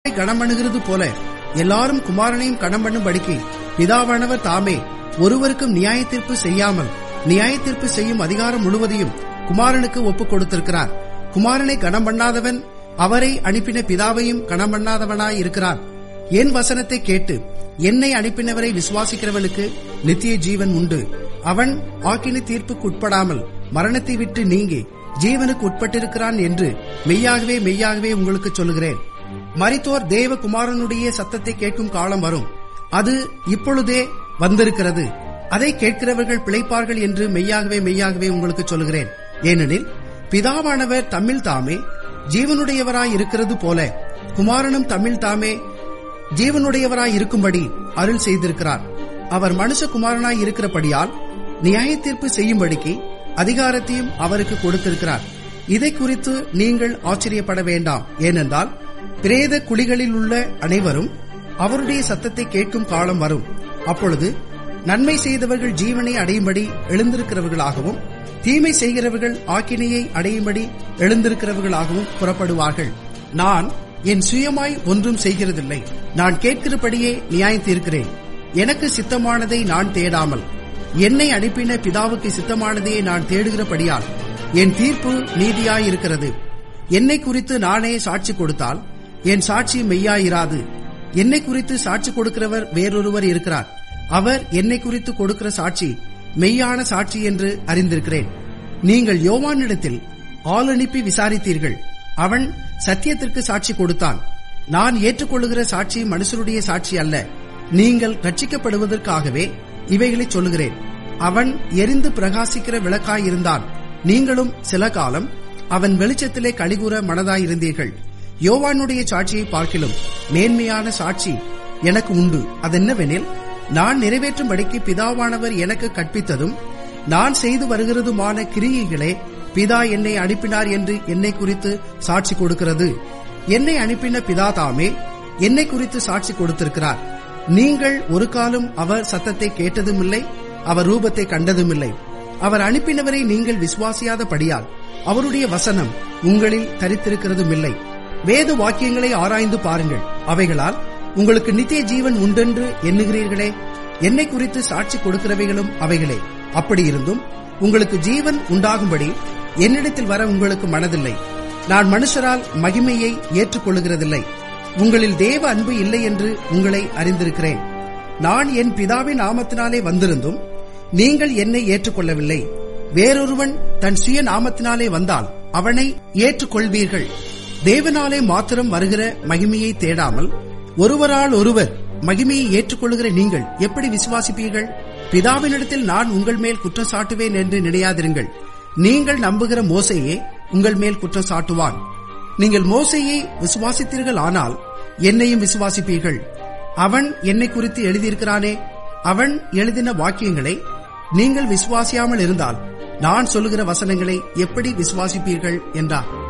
கனம் பண்ணுகிறது போல எல்லாரும் குமாரனையும் கனம் பண்ணும்படிக்கு பிதாவானவர் தாமே ஒருவருக்கும் நியாய தீர்ப்பு செய்யாமல் நியாய தீர்ப்பு செய்யும் அதிகாரம் முழுவதையும் குமாரனுக்கு ஒப்புக் கொடுத்திருக்கிறார் குமாரனை கனம் பண்ணாதவன் அவரை அனுப்பின பிதாவையும் கனம் பண்ணாதவனாய் இருக்கிறான் என் வசனத்தை கேட்டு என்னை அனுப்பினவரை விசுவாசிக்கிறவனுக்கு நித்திய ஜீவன் உண்டு அவன் ஆக்கினி தீர்ப்புக்கு உட்படாமல் மரணத்தை விட்டு நீங்கி ஜீவனுக்கு உட்பட்டிருக்கிறான் என்று மெய்யாகவே மெய்யாகவே உங்களுக்கு சொல்லுகிறேன் மரித்தோர் தேவகுமாரனுடைய சத்தத்தை கேட்கும் காலம் வரும் அது இப்பொழுதே வந்திருக்கிறது அதை கேட்கிறவர்கள் பிழைப்பார்கள் என்று மெய்யாகவே மெய்யாகவே உங்களுக்கு சொல்லுகிறேன் ஏனெனில் பிதாவானவர் தம்மில் தாமே ஜீவனுடையவராய் இருக்கிறது போல குமாரனும் தம்மில் தாமே ஜீவனுடையவராய் இருக்கும்படி அருள் செய்திருக்கிறார் அவர் மனுஷகுமாரனாய் இருக்கிறபடியால் நியாய தீர்ப்பு செய்யும்படிக்கு அதிகாரத்தையும் அவருக்கு கொடுத்திருக்கிறார் இதை குறித்து நீங்கள் ஆச்சரியப்பட வேண்டாம் ஏனென்றால் பிரேத குழிகளில் உள்ள அனைவரும் அவருடைய சத்தத்தை கேட்கும் காலம் வரும் அப்பொழுது நன்மை செய்தவர்கள் ஜீவனை அடையும்படி எழுந்திருக்கிறவர்களாகவும் தீமை செய்கிறவர்கள் ஆக்கினையை அடையும்படி எழுந்திருக்கிறவர்களாகவும் புறப்படுவார்கள் நான் என் சுயமாய் ஒன்றும் செய்கிறதில்லை நான் கேட்கிறபடியே நியாயம் தீர்க்கிறேன் எனக்கு சித்தமானதை நான் தேடாமல் என்னை அனுப்பின பிதாவுக்கு சித்தமானதையே நான் தேடுகிறபடியால் என் தீர்ப்பு நீதியாயிருக்கிறது என்னை குறித்து நானே சாட்சி கொடுத்தால் என் சாட்சி மெய்யாயிராது என்னை குறித்து சாட்சி கொடுக்கிறவர் வேறொருவர் இருக்கிறார் அவர் என்னை குறித்து கொடுக்கிற சாட்சி மெய்யான சாட்சி என்று அறிந்திருக்கிறேன் நீங்கள் யோவானிடத்தில் ஆள் அனுப்பி விசாரித்தீர்கள் அவன் சத்தியத்திற்கு சாட்சி கொடுத்தான் நான் ஏற்றுக்கொள்ளுகிற சாட்சி மனுஷருடைய சாட்சி அல்ல நீங்கள் ரட்சிக்கப்படுவதற்காகவே இவைகளை சொல்லுகிறேன் அவன் எரிந்து பிரகாசிக்கிற விளக்காயிருந்தான் நீங்களும் சில காலம் அவன் வெளிச்சத்திலே கழிகூற மனதாயிருந்தீர்கள் யோவானுடைய சாட்சியை பார்க்கிலும் மேன்மையான சாட்சி எனக்கு உண்டு அதென்னவெனில் நான் நிறைவேற்றும்படிக்கு பிதாவானவர் எனக்கு கற்பித்ததும் நான் செய்து வருகிறதுமான கிரியைகளே பிதா என்னை அனுப்பினார் என்று என்னை குறித்து சாட்சி கொடுக்கிறது என்னை அனுப்பின பிதா தாமே என்னை குறித்து சாட்சி கொடுத்திருக்கிறார் நீங்கள் ஒரு காலம் அவர் சத்தத்தை கேட்டதுமில்லை அவர் ரூபத்தை கண்டதுமில்லை அவர் அனுப்பினவரை நீங்கள் விசுவாசியாதபடியால் அவருடைய வசனம் உங்களில் தரித்திருக்கிறதுமில்லை வேத வாக்கியங்களை ஆராய்ந்து பாருங்கள் அவைகளால் உங்களுக்கு நித்திய ஜீவன் உண்டென்று எண்ணுகிறீர்களே என்னை குறித்து சாட்சி கொடுக்கிறவைகளும் அவைகளே அப்படி இருந்தும் உங்களுக்கு ஜீவன் உண்டாகும்படி என்னிடத்தில் வர உங்களுக்கு மனதில்லை நான் மனுஷரால் மகிமையை ஏற்றுக்கொள்ளுகிறதில்லை உங்களில் தேவ அன்பு இல்லை என்று உங்களை அறிந்திருக்கிறேன் நான் என் பிதாவின் நாமத்தினாலே வந்திருந்தும் நீங்கள் என்னை ஏற்றுக்கொள்ளவில்லை வேறொருவன் தன் சுய நாமத்தினாலே வந்தால் அவனை ஏற்றுக்கொள்வீர்கள் தேவனாலே மாத்திரம் வருகிற மகிமையை தேடாமல் ஒருவரால் ஒருவர் மகிமையை ஏற்றுக்கொள்ளுகிற நீங்கள் எப்படி விசுவாசிப்பீர்கள் பிதாவினிடத்தில் நான் உங்கள் மேல் குற்றம் சாட்டுவேன் என்று நினையாதிருங்கள் நீங்கள் நம்புகிற மோசையே உங்கள் மேல் குற்றம் சாட்டுவான் நீங்கள் மோசையை விசுவாசித்தீர்கள் ஆனால் என்னையும் விசுவாசிப்பீர்கள் அவன் என்னை குறித்து எழுதியிருக்கிறானே அவன் எழுதின வாக்கியங்களை நீங்கள் விசுவாசியாமல் இருந்தால் நான் சொல்லுகிற வசனங்களை எப்படி விசுவாசிப்பீர்கள் என்றார்